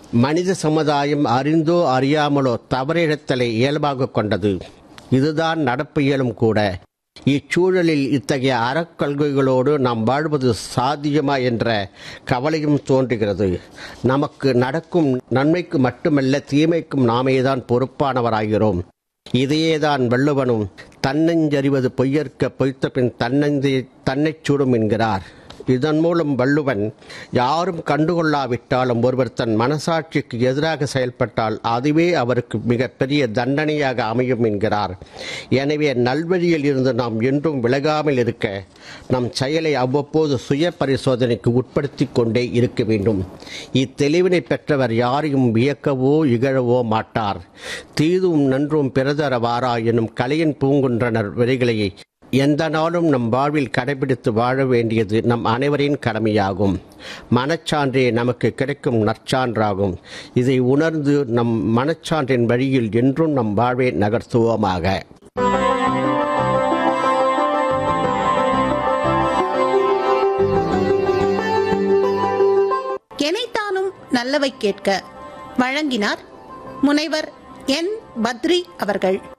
மனித சமுதாயம் அறிந்தோ அறியாமலோ தவறிழத்தலை இயல்பாக கொண்டது இதுதான் நடப்பியலும் கூட இச்சூழலில் இத்தகைய அறக்கொள்கைகளோடு நாம் வாழ்வது சாத்தியமா என்ற கவலையும் தோன்றுகிறது நமக்கு நடக்கும் நன்மைக்கு மட்டுமல்ல தீமைக்கும் நாமேதான் பொறுப்பானவராகிறோம் இதையேதான் வள்ளுவனும் தன்னஞ்சறிவது பொய்யற்க பொய்த்த பின் தன்னந்தி தன்னைச் சுடும் என்கிறார் இதன் மூலம் வள்ளுவன் யாரும் கண்டுகொள்ளாவிட்டாலும் ஒருவர் தன் மனசாட்சிக்கு எதிராக செயல்பட்டால் அதுவே அவருக்கு மிகப்பெரிய தண்டனையாக அமையும் என்கிறார் எனவே நல்வழியில் இருந்து நாம் என்றும் விலகாமல் இருக்க நம் செயலை அவ்வப்போது சுய பரிசோதனைக்கு உட்படுத்தி கொண்டே இருக்க வேண்டும் இத்தெளிவினை பெற்றவர் யாரையும் வியக்கவோ இகழவோ மாட்டார் தீதும் நன்றும் பிறதர வாரா எனும் கலையின் பூங்குன்றனர் வரிகளையை எந்த நாளும் நம் வாழ்வில் கடைபிடித்து வாழ வேண்டியது நம் அனைவரின் கடமையாகும் மனச்சான்றே நமக்கு கிடைக்கும் நற்சான்றாகும் இதை உணர்ந்து நம் மனச்சான்றின் வழியில் என்றும் நம் வாழ்வை நகர்த்துவோமாக எனைத்தானும் நல்லவை கேட்க வழங்கினார் முனைவர் என் பத்ரி அவர்கள்